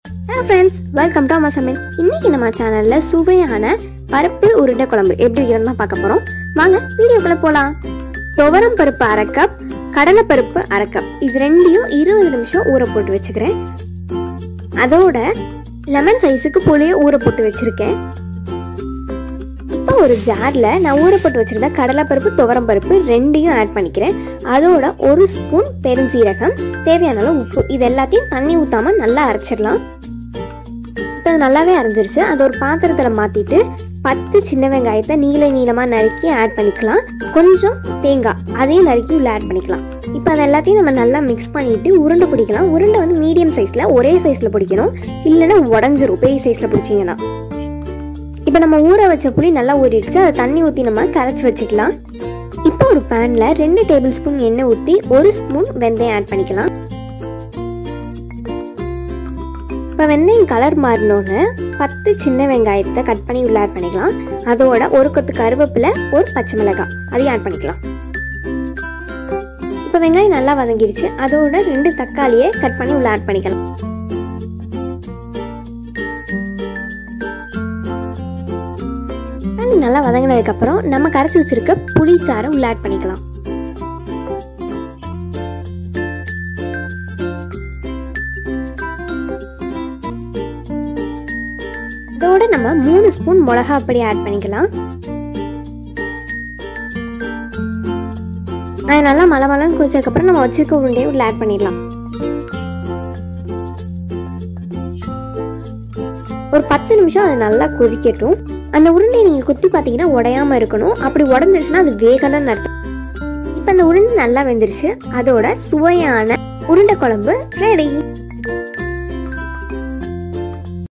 hello friends welcome to அம்மா சமையல் இன்னைக்கு நம்ம சேனல்ல சுவையான பருப்பு உருண்டை குழம்பு எப்படி வைக்கிறோம்னு தான் பார்க்க போறோம் வாங்க வீடியோக்குள்ள போலாம் துவரம் பருப்பு அரை கப் கடலை பருப்பு அரை கப் இது ரெண்டையும் இருபது நிமிஷம் ஊற போட்டு வச்சுக்கிறேன் அதோட லெமன் சைஸுக்கு புளிய ஊற போட்டு வச்சிருக்கேன் இப்போ ஒரு ஜாரில் நான் ஊற போட்டு வச்சிருந்த கடலைப்பருப்பு துவரம் பருப்பு ரெண்டையும் ஆட் பண்ணிக்கிறேன் அதோட ஒரு ஸ்பூன் பெருஞ்சீரகம் தேவையான அளவு உப்பு இது எல்லாத்தையும் தண்ணி ஊற்றாம நல்லா அரைச்சிடலாம் இப்போ அது நல்லாவே அரைஞ்சிருச்சு அது ஒரு பாத்திரத்தில் மாற்றிட்டு பத்து சின்ன வெங்காயத்தை நீல நீளமாக நறுக்கி ஆட் பண்ணிக்கலாம் கொஞ்சம் தேங்காய் அதையும் நறுக்கி உள்ள ஆட் பண்ணிக்கலாம் இப்போ அது எல்லாத்தையும் நம்ம நல்லா மிக்ஸ் பண்ணிட்டு உருண்டை பிடிக்கலாம் உருண்டை வந்து மீடியம் சைஸில் ஒரே சைஸில் பிடிக்கணும் இல்லைன்னா உடஞ்சிரும் பெரிய சைஸில் பிடிச்சிங்கன்னா இப்போ நம்ம ஊற வச்ச புளி நல்லா ஊறிடுச்சு அதை தண்ணி ஊற்றி நம்ம கரைச்சி வச்சுக்கலாம் இப்போ ஒரு பேனில் ரெண்டு டேபிள் ஸ்பூன் எண்ணெய் ஊற்றி ஒரு ஸ்பூன் வெந்தயம் ஆட் பண்ணிக்கலாம் இப்போ வெந்தயம் கலர் மாறினோன்னு பத்து சின்ன வெங்காயத்தை கட் பண்ணி உள்ள ஆட் பண்ணிக்கலாம் அதோட ஒரு கொத்து கருவேப்பிலை ஒரு பச்சை மிளகாய் அதையும் ஆட் பண்ணிக்கலாம் இப்போ வெங்காயம் நல்லா வதங்கிடுச்சு அதோட ரெண்டு தக்காளியை கட் பண்ணி உள்ள ஆட் பண்ணிக்கலாம் தக்காளி நல்லா வதங்கினதுக்கப்புறம் நம்ம கரைச்சி வச்சிருக்க புளிச்சாறை உள்ள ஆட் பண்ணிக்கலாம் இதோட நம்ம மூணு ஸ்பூன் மிளகா பொடி ஆட் பண்ணிக்கலாம் அது நல்லா மலை மலைன்னு கொதிச்சதுக்கப்புறம் நம்ம வச்சிருக்க உருண்டையை உள்ள ஆட் பண்ணிடலாம் ஒரு பத்து நிமிஷம் அது நல்லா கொதிக்கட்டும் அந்த உருண்டையை நீங்கள் குத்தி பார்த்தீங்கன்னா உடையாம இருக்கணும் அப்படி உடஞ்சிருச்சுன்னா அது வேகலன்னு அர்த்தம் இப்போ அந்த உருண்டை நல்லா வெந்துருச்சு அதோட சுவையான உருண்டை குழம்பு ரெடி